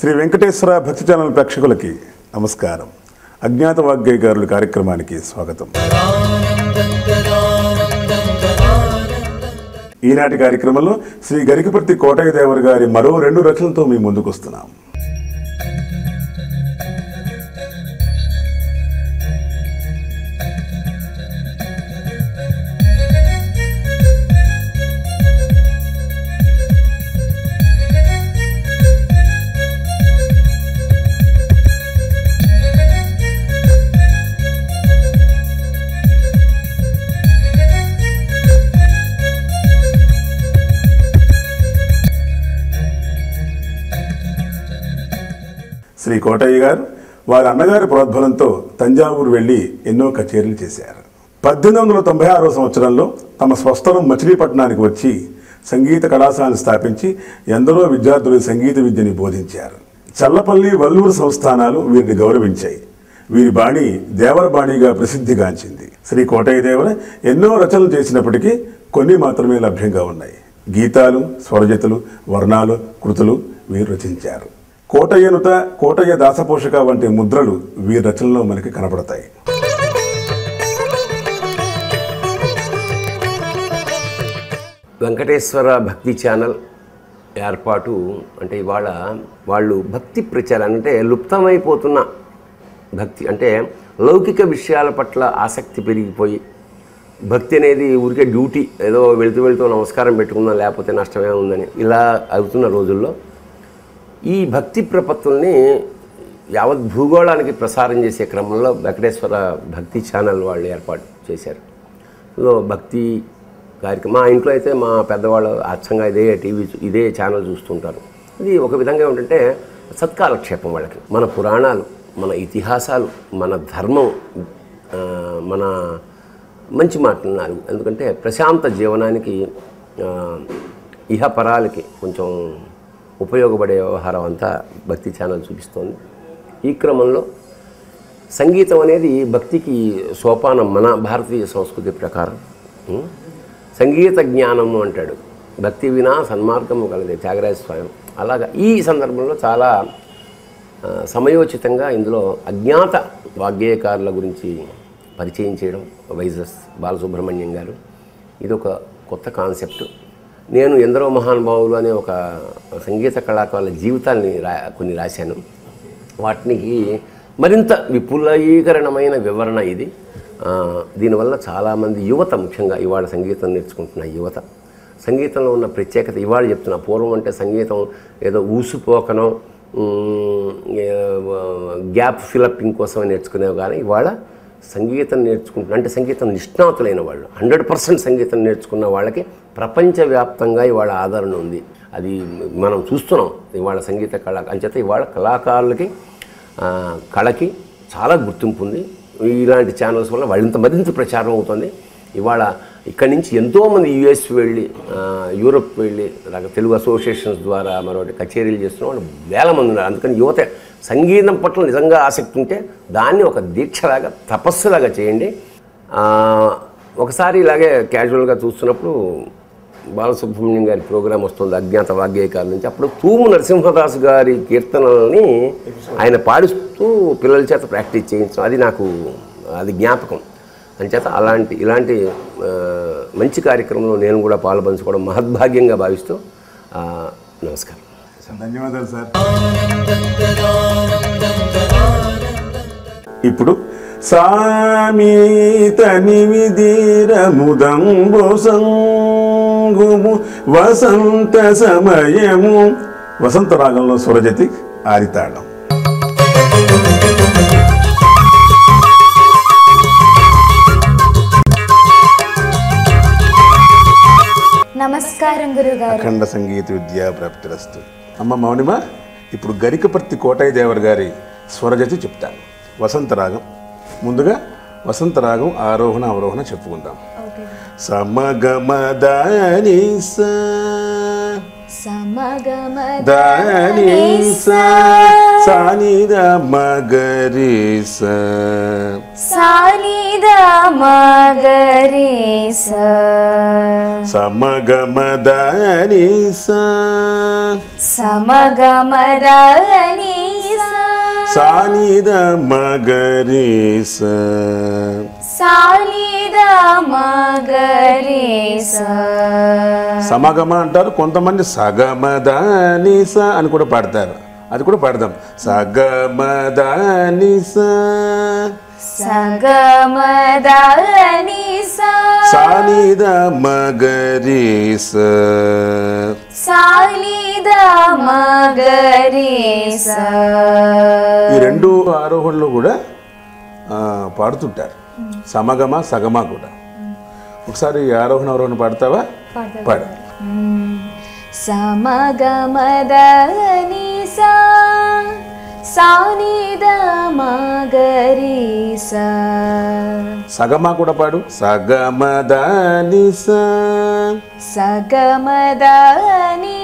శ్రీ వెంకటేశ్వర భక్తి ఛానల్ ప్రేక్షకులకి నమస్కారం అజ్ఞాత వాగ్గేయకారుల కార్యక్రమానికి స్వాగతం ఈనాటి కార్యక్రమంలో శ్రీ గరికపర్తి కోటయ్య దేవర్ గారి మరో రెండు రచనలతో మీ ముందుకు వస్తున్నాం శ్రీ కోటయ్య గారు వారి అన్నగారి ప్రోద్బలంతో తంజావూరు వెళ్ళి ఎన్నో కచేరీలు చేశారు పద్దెనిమిది వందల తొంభై ఆరో సంవత్సరంలో తమ స్వస్థలం మచిలీపట్నానికి వచ్చి సంగీత కళాశాలను స్థాపించి ఎందరో విద్యార్థులు సంగీత విద్యని బోధించారు చల్లపల్లి వల్లూరు సంస్థానాలు వీరిని గౌరవించాయి వీరి బాణి దేవర బాణిగా ప్రసిద్ధిగాంచింది శ్రీ కోటయ్య దేవర ఎన్నో రచనలు చేసినప్పటికీ కొన్ని మాత్రమే లభ్యంగా ఉన్నాయి గీతాలు స్వరజతులు వర్ణాలు కృతులు వీరు రచించారు కోటయ్యనుత కోటయ్య దాసపోషక వంటి ముద్రలు వీరి రచనలో మనకి కనపడతాయి వెంకటేశ్వర భక్తి ఛానల్ ఏర్పాటు అంటే ఇవాళ వాళ్ళు భక్తి ప్రచారం అంటే లుప్తమైపోతున్న భక్తి అంటే లౌకిక విషయాల పట్ల ఆసక్తి పెరిగిపోయి భక్తి అనేది ఊరికే డ్యూటీ ఏదో వెళుతూ వెళుతూ నమస్కారం పెట్టుకుందాం లేకపోతే నష్టమే ఉందని ఇలా అవుతున్న రోజుల్లో ఈ భక్తి ప్రపత్తుల్ని యావత్ భూగోళానికి ప్రసారం చేసే క్రమంలో వెంకటేశ్వర భక్తి ఛానల్ వాళ్ళు ఏర్పాటు చేశారు సో భక్తి కార్యక్రమం మా ఇంట్లో అయితే మా పెద్దవాళ్ళు అచ్చంగా ఇదే టీవీ చూ- ఇదే ఛానల్ చూస్తుంటారు ఇది ఒక విధంగా ఏంటంటే సత్కాలక్షేపం వాళ్ళకి మన పురాణాలు మన ఇతిహాసాలు మన ధర్మం ఆ, మన మంచి మాటలు నాలుగు ఎందుకంటే ప్రశాంత జీవనానికి ఆ, ఇహపరాలకి కొంచెం ఉపయోగపడే వ్యవహారం అంతా భక్తి ఛానల్ చూపిస్తోంది ఈ క్రమంలో సంగీతం అనేది భక్తికి సోపానం మన భారతీయ సంస్కృతి ప్రకారం ఉం? సంగీత జ్ఞానము అంటాడు భక్తి వినా సన్మార్గము కలది త్యాగరాజ స్వామి అలాగా ఈ సందర్భంలో చాలా ఆ, సమయోచితంగా ఇందులో అజ్ఞాత వాగ్గేయకారుల గురించి పరిచయం చేయడం వైజస్ బాలసుబ్రహ్మణ్యం గారు ఇది ఒక కొత్త కాన్సెప్ట్ నేను ఎందరో మహానుభావులు అనే ఒక సంగీత కళాకారుల జీవితాల్ని రా కొన్ని రాశాను వాటికి మరింత విపులీకరణమైన వివరణ ఇది ఆ, దీనివల్ల చాలామంది యువత ముఖ్యంగా ఇవాళ సంగీతం నేర్చుకుంటున్న యువత సంగీతంలో ఉన్న ప్రత్యేకత ఇవాళ చెప్తున్నా పూర్వం అంటే సంగీతం ఏదో ఊసిపోకనో ఉమ్, ఏ, గ్యాప్ ఫిలప్పింగ్ కోసం నేర్చుకునేవి కానీ ఇవాళ సంగీతం నేర్చుకుంటున్న అంటే సంగీతం నిష్ణాతులైన వాళ్ళు హండ్రెడ్ పర్సెంట్ సంగీతం నేర్చుకున్న వాళ్ళకి ప్రపంచవ్యాప్తంగా ఇవాళ ఆదరణ ఉంది అది మనం చూస్తున్నాం ఇవాళ సంగీత కళ అంచేత ఇవాళ కళాకారులకి ఆ, కళకి చాలా గుర్తింపు ఉంది ఇలాంటి ఛానల్స్ వల్ల మరింత మరింత ప్రచారం అవుతుంది ఇవాళ ఇక్కడి నుంచి ఎంతోమంది యుఎస్ వెళ్ళి ఆ, యూరోప్ వెళ్ళి రక తెలుగు అసోసియేషన్స్ ద్వారా మరొకటి కచేరీలు చేస్తున్న వాళ్ళు వేల మంది ఉన్నారు అందుకని యువత సంగీతం పట్ల నిజంగా ఆసక్తి ఉంటే దాన్ని ఒక దీక్షలాగా తపస్సులాగా చేయండి ఆ, ఒకసారి ఇలాగే క్యాజువల్గా చూస్తున్నప్పుడు బాలసుబ్రహ్మణ్యం గారి ప్రోగ్రాం వస్తుంది అజ్ఞాత వాగ్గేయకాల నుంచి అప్పుడు తూము నరసింహదాస్ గారి కీర్తనల్ని ఆయన పాడిస్తూ పిల్లల చేత ప్రాక్టీస్ చేయించడం అది నాకు అది జ్ఞాపకం అంచేత అలాంటి ఇలాంటి ఆ, మంచి కార్యక్రమంలో నేను కూడా పాల్పంచుకోవడం మహద్భాగ్యంగా భావిస్తూ ఆ, నమస్కారం ధన్యవాదాలు సార్ ఇప్పుడు సామీతని విధిరముదంబు సంగుము వసంత సమయము వసంత రాగంలో స్వరజతి ఆరితాళం నమస్కారం గురుగారు అఖండ సంగీత విద్యా ప్రాప్తిరస్తు అమ్మ మౌనిమ ఇప్పుడు గరికపర్తి కోటయ్య దేవర్ గారి స్వరజతి చెప్తాను వసంత రాగం ముందుగా వసంత రాగం ఆరోహణ అవరోహణ చెప్పుకుందాం ఓకే సమగమదాని సమగమ దాని సాని మగరి స సానిద మగరి స సమగమదాని స సమగమదని సానిద మగరి స సానిద మగరి సమగమ అంటారు కొంతమంది సగమదాని స అని కూడా పాడతారు అది కూడా పాడదాం సగమదాని స సగమదని సానిద మగరి స సానిద మగరి ఈ రెండు ఆరోహణలు కూడా ఆ, పాడుతుంటారు సమగమ సగమ కూడా ఒకసారి ఈ ఆరోహణ ఆరోహణ పాడతావా పాడు సమగమదని సానిద మగరి సగమ కూడా పాడు సగమదాని స సగమదని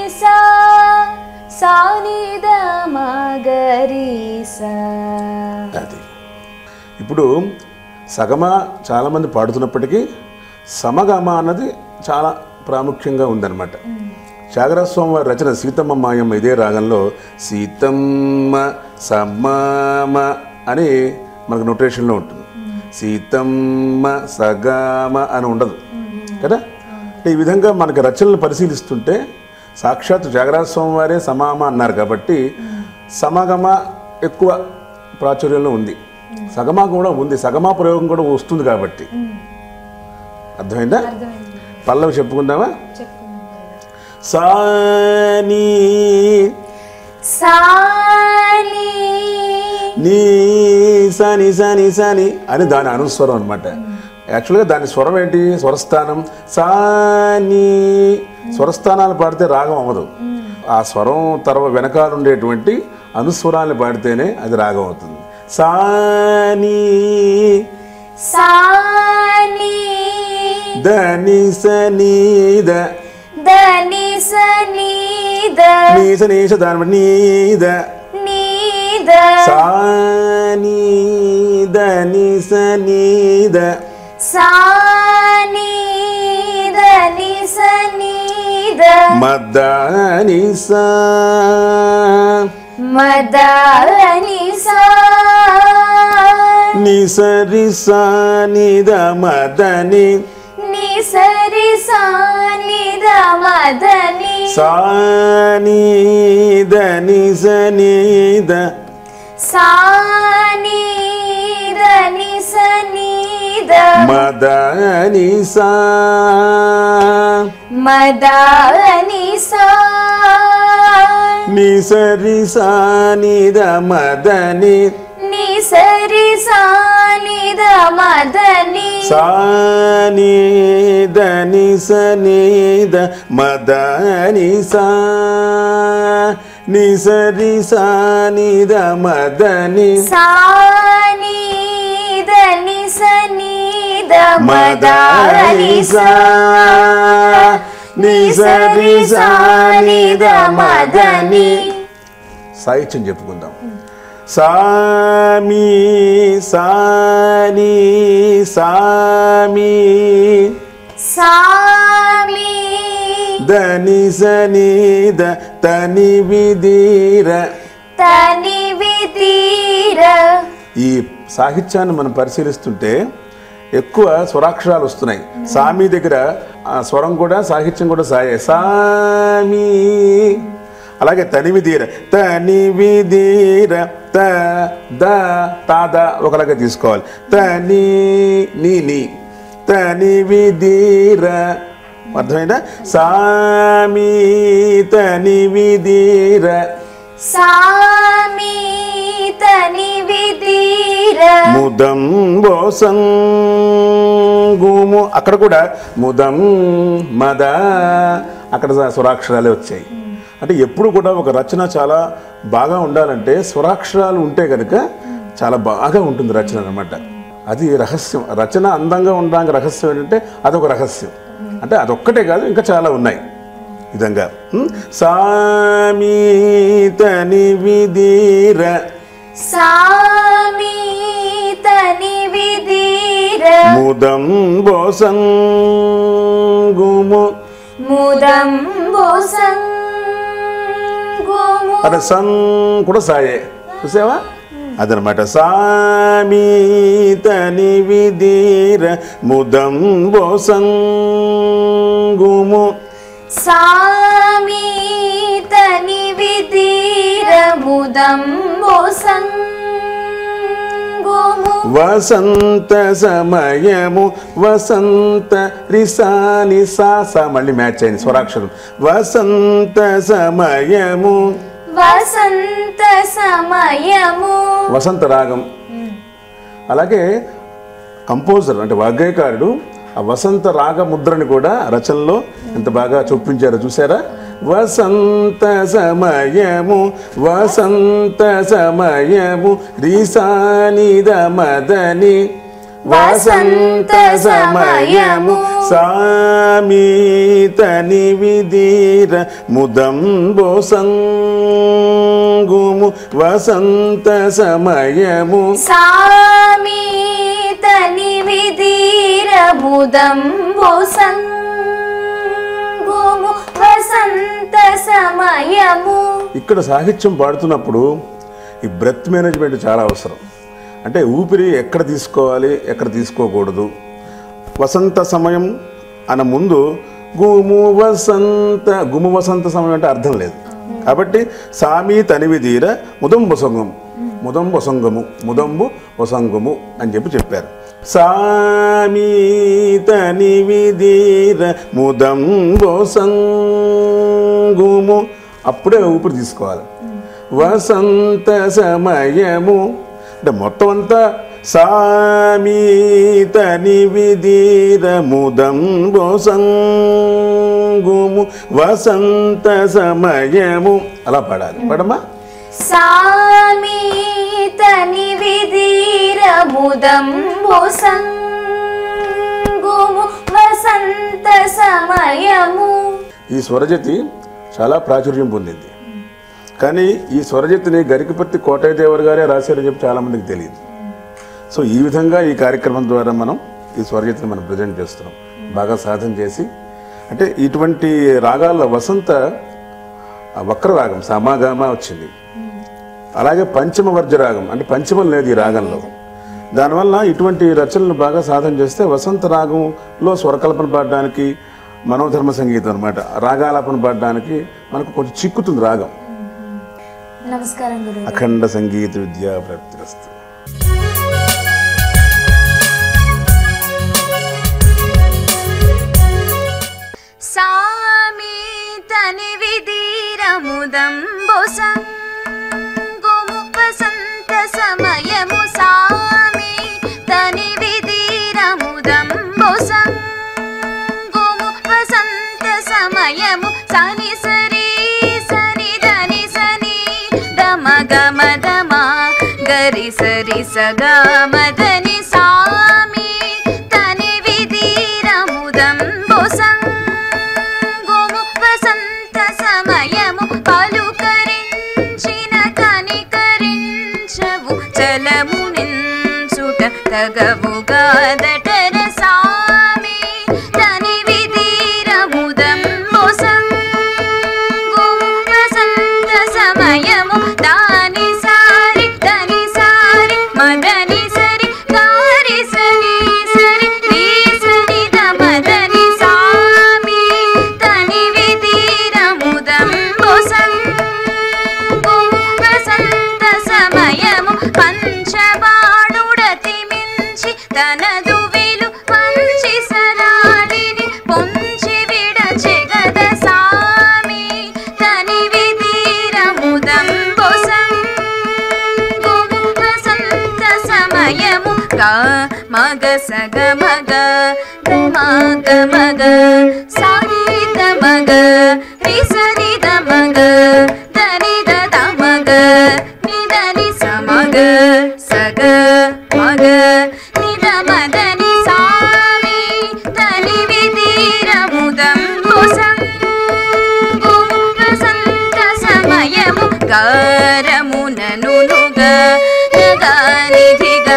సానిద మగరి అది ఇప్పుడు సగమ చాలామంది పాడుతున్నప్పటికీ సమగమ అన్నది చాలా ప్రాముఖ్యంగా ఉందన్నమాట త్యాగరాజస్వామి వారి రచన సీతమ్మ మాయమ్మ ఇదే రాగంలో సీతమ్మ సమ్మామ అని మనకు నొటేషన్లో ఉంటుంది సీతమ్మ సగామ అని ఉండదు కదా అంటే ఈ విధంగా మనకి రచనలు పరిశీలిస్తుంటే సాక్షాత్ త్యాగరాజస్వామి వారే సమామ అన్నారు కాబట్టి సమాగమ ఎక్కువ ప్రాచుర్యంలో ఉంది సగమా కూడా ఉంది సగమా ప్రయోగం కూడా వస్తుంది కాబట్టి అర్థమైందా పల్లవి చెప్పుకుందామా సాని సాని నీ సని సని సని అని దాని అనుస్వరం అనమాట యాక్చువల్గా దాని స్వరం ఏంటి స్వరస్థానం సాని స్వరస్థానాలు పాడితే రాగం అవ్వదు ఆ స్వరం తర్వా వెనకాల ఉండేటువంటి అనుస్వరాలు పాడితేనే అది రాగం అవుతుంది సాని సాని దని సని ద దని సనీద నీస నీస దాని బట్టి నీద నీద సాని దని సనీద సాని దని సనీద మద్దాని సా మదని సా నిసరి సానిద మదని నిసరి సానిద మదని సాని దని సనీద సాని దని సనీద మదని సా మదని సా నిసరి సానిద మదని నిసరి సానిద మదని సాని దని సనీద మదని సా నిసరి సానిద మదని సాని దని సనీద మదని సా నిసరి సానిద మదని సాహిత్యం చెప్పుకుందాం సామి సాని సామి సామి దని సనీద తని విధీర తని వితీర ఈ సాహిత్యాన్ని మనం పరిశీలిస్తుంటే ఎక్కువ స్వరాక్షరాలు వస్తున్నాయి సామి దగ్గర ఆ స్వరం కూడా సాహిత్యం కూడా సాయే సామి అలాగే తనివిధీర తనివిధీర త ద తాద ఒకలాగా తీసుకోవాలి తని నీ నీ తనివిధీర అర్థమైందా సామి తనివిధీర సామి తని వితీర ముదం బోసంగుము అక్కడ కూడా ముదం మద అక్కడ స్వరాక్షరాలే వచ్చాయి అంటే ఎప్పుడు కూడా ఒక రచన చాలా బాగా ఉండాలంటే స్వరాక్షరాలు ఉంటే కనుక చాలా బాగా ఉంటుంది రచన అన్నమాట అది రహస్యం రచన అందంగా ఉండడానికి రహస్యం ఏంటంటే అదొక రహస్యం అంటే అదొక్కటే కాదు ఇంకా చాలా ఉన్నాయి విధంగా ఉం? సామి తని విధీర సామి తని వితీర ముదం బోసంగుము ముదంబు సంగుము అదే సం కూడా సాయే చూసావా అదనమాట సామీతని విధీర ముదం సంగుము సామీతని విధీరముదం సంగుము వసంత సమయము వసంత రిసాని సాస మళ్ళీ మ్యాచ్ అయింది స్వరాక్షరం వసంత సమయము వసంత సమయము వసంత రాగం అలాగే కంపోజర్ అంటే వాగ్గేయకారుడు ఆ వసంత రాగ ముద్రని కూడా రచనలో ఎంత బాగా చొప్పించారో చూసారా వసంత సమయము వసంత సమయము రీసానిద మదని వసంత సమయము సామీతని విధీర ముదంబో సంగుము వసంత సమయము సామీతని విధీరముదం సంగుము వసంత సమయము ఇక్కడ సాహిత్యం పాడుతున్నప్పుడు ఈ బ్రెత్ మేనేజ్మెంట్ చాలా అవసరం అంటే ఊపిరి ఎక్కడ తీసుకోవాలి ఎక్కడ తీసుకోకూడదు వసంత సమయం అన్న ముందు గుము వసంత గుము వసంత సమయం అంటే అర్థం లేదు కాబట్టి సామి తనివిదీర ముదంబు సొంగం ముదంబు వసంగము ముదంబు వసంగము అని చెప్పి చెప్పారు సామి తనివిదీర ముదంబు సంగుము అప్పుడే ఊపిరి తీసుకోవాలి వసంత సమయము అంటే మొత్తం అంతా సామీతని విధీర ముదంబో సంగుము వసంత సమయము అలా పాడాలి పడమా సామీతని విధీరముదం సంగుము వసంత సమయము ఈ స్వరజతి చాలా ప్రాచుర్యం పొందింది కానీ ఈ స్వరజతిని గరికపర్తి కోటయ్య దేవర్ గారే రాశారని చెప్పి చాలామందికి తెలియదు సో ఈ విధంగా ఈ కార్యక్రమం ద్వారా మనం ఈ స్వరజతిని మనం ప్రజెంట్ చేస్తున్నాం బాగా సాధన చేసి అంటే ఇటువంటి రాగాల్లో వసంత ఆ వక్ర రాగం సమాగామ వచ్చింది అలాగే పంచమ వర్జ రాగం అంటే పంచమం లేదు ఈ రాగంలో దానివల్ల ఇటువంటి రచనలు బాగా సాధన చేస్తే వసంత రాగంలో స్వరకల్పన పాడడానికి మనోధర్మ సంగీతం అనమాట రాగాలాపన పాడడానికి మనకు కొంచెం చిక్కుతుంది రాగం నమస్కారం గురువు అఖండ సంగీత విద్యా ప్రాప్తిరస్తు సామీతని విధీరముదంబు సంగుము వసంత సమయము సామి తని విధీరముదంబు సంగుము వసంత సమయము సని సరి సని దని సని దమ గమ దమ గరి సరి సగా మదని సామి తని విధీరముదంబు సంగుము వసంత సమయము పలుకరించిన కనికరించవు చలము నించుట తగవుగాదటర సామి తని విధీరముదంబు సంగుము వసంత సమయము దాని సారి దని సారి మదని సరి గారి సరి సరి నీ సరి మదని సామి తని విధీరముదంబు సంగుము వసంత సమయము పంచబాణుడతి మించి తనదు విలు పంచి సరాలిని పొంచి విడచెగద సామి తని విధీరముదంబు సంగుము వసంత సమయము గా మగ సగ మగ మగ మగ సాగిత మగ రిసరిద మగ దనిద తమగ నిదని సమగ సగ మగ నిద మదని సామి తని విధీరముదంబు సంగుము వసంత సమయము గారముననుగా నగానిధిగా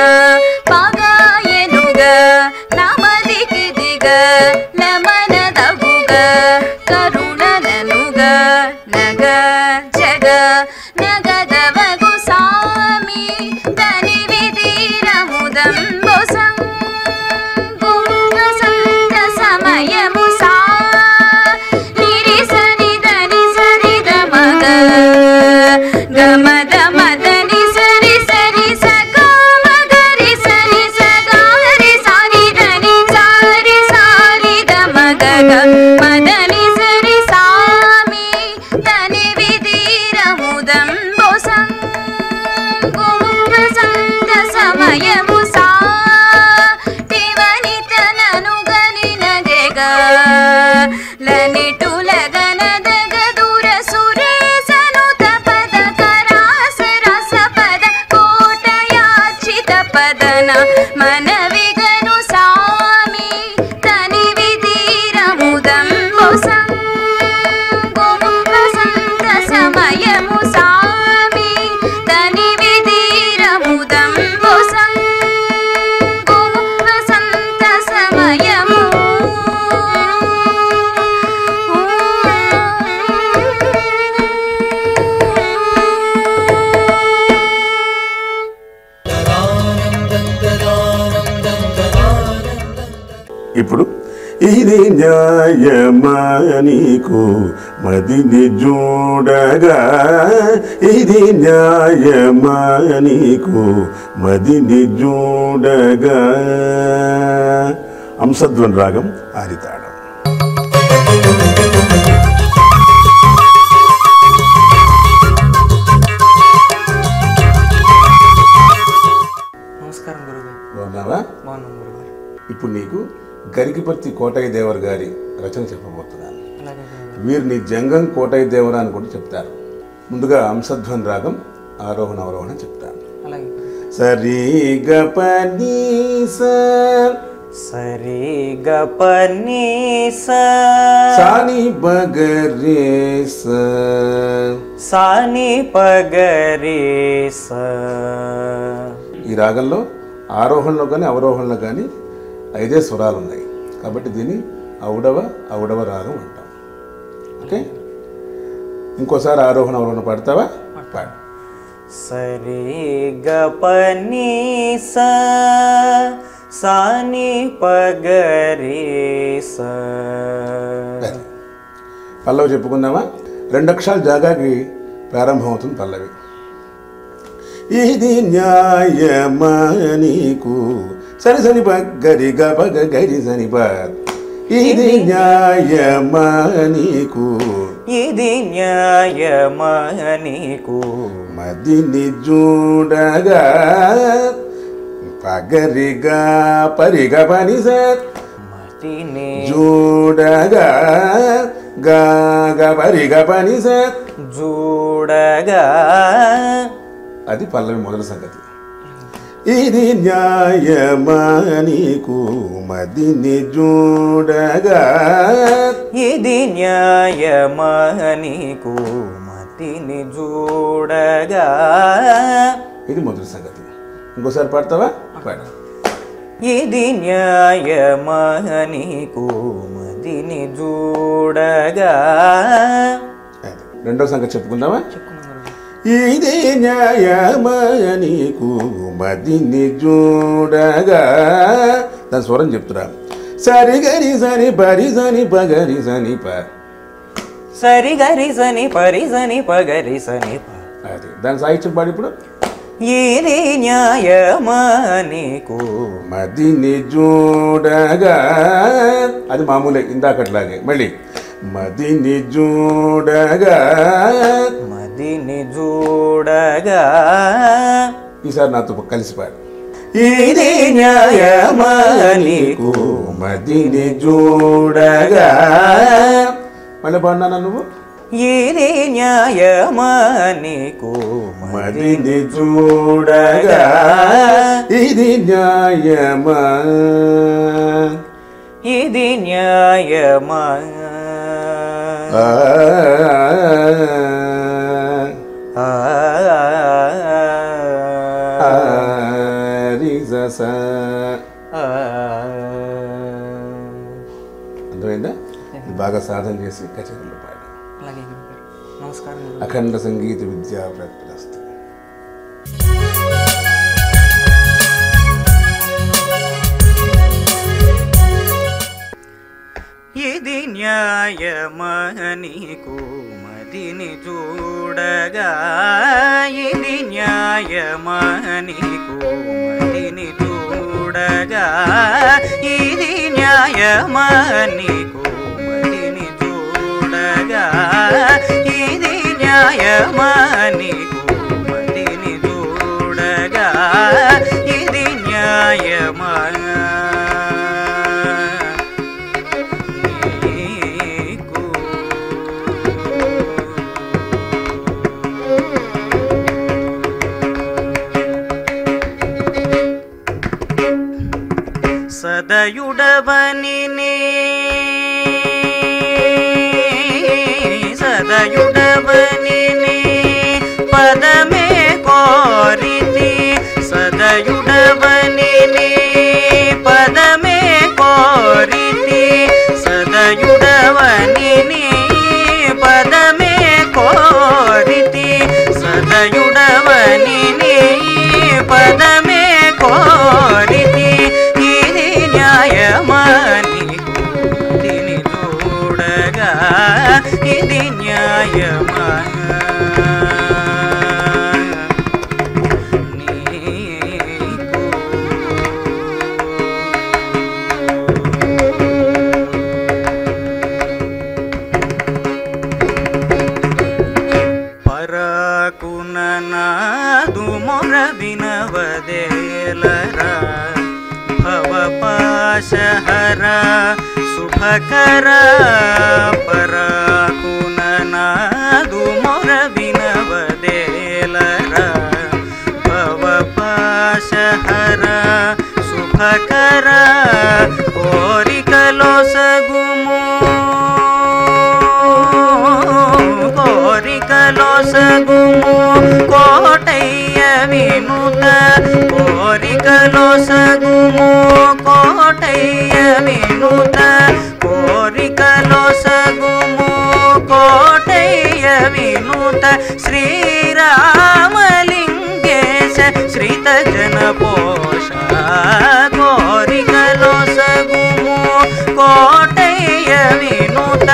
పగాయనుగా నమదికి దిగ నమనదగుగా కరుణననుగా నగ జగ దిగ నగదవగు సామి దని విధిరముదం బొసం సంత సమయము సా నిరి సరి దని సరి ద మగ గమద మదని సరి సరి సగ మగరి సరి సగ హరి సారి దని సారి సారి ద మగ గ మదని సరి సామి తని విధిరముదం బొసం సంత సమయము సా టివని తనను గనినగెగ లనిటులగనదగ దూర సురేశను తపద కరాస రస పద కోటయాచిత పదన మనవిగను సామి తని విధిరముదం బొసం వసంత సమయము సామి తని విధిరముదం బొసం వసంత సమయము ఇప్పుడు ఇది న్యాయమా నీకు మదిని చూడగా ఇది న్యాయమా నీకు మదిని చూడగా అంశధ్వన్ రాగం ఆరితాడం నమస్కారం గురుగారు బాగున్నావా బాగున్నాం గురుగారు ఇప్పుడు నీకు గరికిపర్తి కోటయ్య దేవర్ గారి రచన చెప్పబోతున్నాను అలాగే గురుగారు వీరిని జంగం కోటయ్య దేవర అని కూడా చెప్తారు ముందుగా అంశధ్వన్ రాగం ఆరోహణ అవరోహణ చెప్తాను అలాగే గురుగారు. సరి గపని సరి గపని సాని బగరే స సాని పగరి స ఈ రాగంలో ఆరోహణలో కానీ అవరోహణలో కానీ ఐదే స్వరాలు ఉన్నాయి కాబట్టి దీన్ని ఔడవ ఔడవ రాగం అంటాం ఓకే ఇంకోసారి ఆరోహణ అవరోహణ పాడతావా పాడు సరి గపని స సాని పగరి స అది. పల్లవి చెప్పుకుందామా రెండు అక్షరాలు జాగాకి ప్రారంభం అవుతుంది పల్లవి ఇది న్యాయమా నీకు సరి సని గరి గబగ గరి సని ఇది న్యాయమా నీకు ఇది న్యాయమా నీకు మదిని చూడగా పగరిగా పరిగ పని సార్ మతిని చూడగా గాగ పరిగ పని సార్ చూడగా అది పల్లవి మొదటి సంగతి ఇది న్యాయమా నీకు మదిని చూడగా ఇది న్యాయమా నీకు మతిని చూడగా ఇది మొదటి సంగతి ఇంకోసారి పాడతావా పాడు ఇది న్యాయమా నీకు మతిని చూడగా అది. రెండో సంగతి చెప్పుకుందామా ఇది న్యాయమా నీకు మదిని చూడగా దాని స్వరం చెప్తురా సరి గరి సని పరి సని పగరి సని ప సరి గరి సని పరి సని పగరి సని ప అది దాని సాహిత్యం పాడు ఇప్పుడు ఇది న్యాయమా నీకు మదిని చూడగా అది మామూలే ఇందాకట్లాగే మళ్ళీ మదిని చూడగా మదిని చూడగా ఈసారి నాతో కలిసి పాడు ఇది న్యాయమా నీకు మదిని చూడగా మళ్ళీ పాడినా నువ్వు ఇది న్యాయమా నీకు మదిని చూడగా ఇది న్యాయమా ఇది న్యాయమా ఆ, ఆ, ఆ, రి, స, స. ఆ. అర్థమైందా ఇది బాగా సాధన చేసి కచేరీలో పాడు అలాగే గురుగారు. నమస్కారం నమస్కారం అఖండ సంగీత విద్యా ప్రాప్తిరస్తు ఇది న్యాయమని మదిని చూడగా ఇది న్యాయమని మదిని చూడగా ఇది న్యాయమని మదిని చూడగా ఇది న్యాయమని మదిని చూడగా ఇది న్యాయమా నీకు సదయుడవని సదయుడవని పదమే కోరితి సదయుడవని పదమే కోరితి సదయుడవని పదమే కోరితి సదయుడవని పదమే కోరితి ఇది న్యాయమని దీని చూడగా ఇది న్యాయమా పరాకున నాదు మొర వినవదేలరా భవపాశహర శుభకర పరాకున నాదు మొర వినవదేలరా భవపాశహర శుభకర కోరికలో సగుము కోరికలో సగుము కోటయ్య వినుత కోరికలో సగుము కోటయ్య వినుత కోరికలో సగుము కోటయ్య వినుత శ్రీరామలింగేశ శ్రీత జన పోష కోరికలో సగుము కోటయ్య వినుత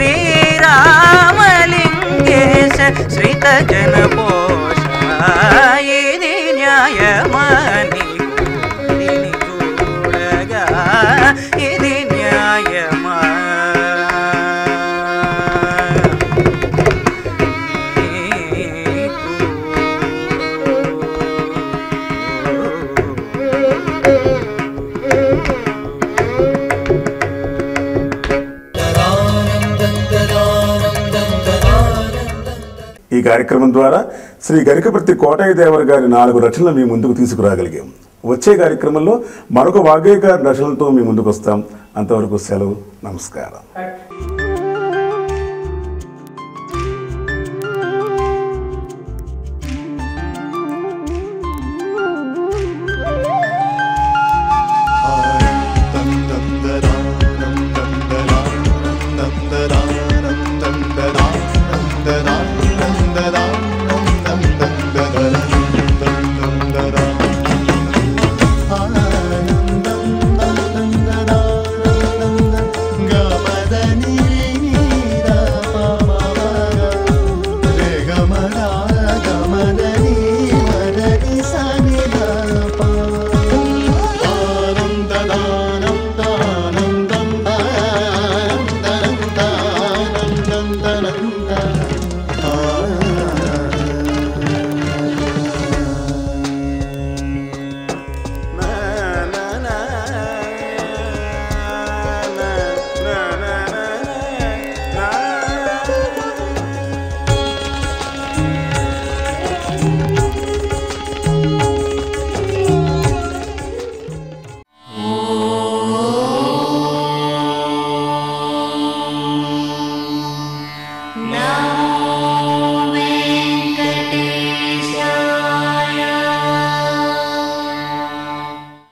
శ్రీరామలింగేశ శ్రీత జన పోష ఇది న్యాయమని దీని చూడగా ఇది న్యాయమా ఈ కార్యక్రమం ద్వారా శ్రీ గరికపర్తి కోటయ్య దేవర్ గారి నాలుగు రచనలు మీ ముందుకు తీసుకురాగలిగాం వచ్చే కార్యక్రమంలో మరొక వాగ్గయ్య గారి రచనలతో మీ ముందుకు వస్తాం అంతవరకు సెలవు నమస్కారం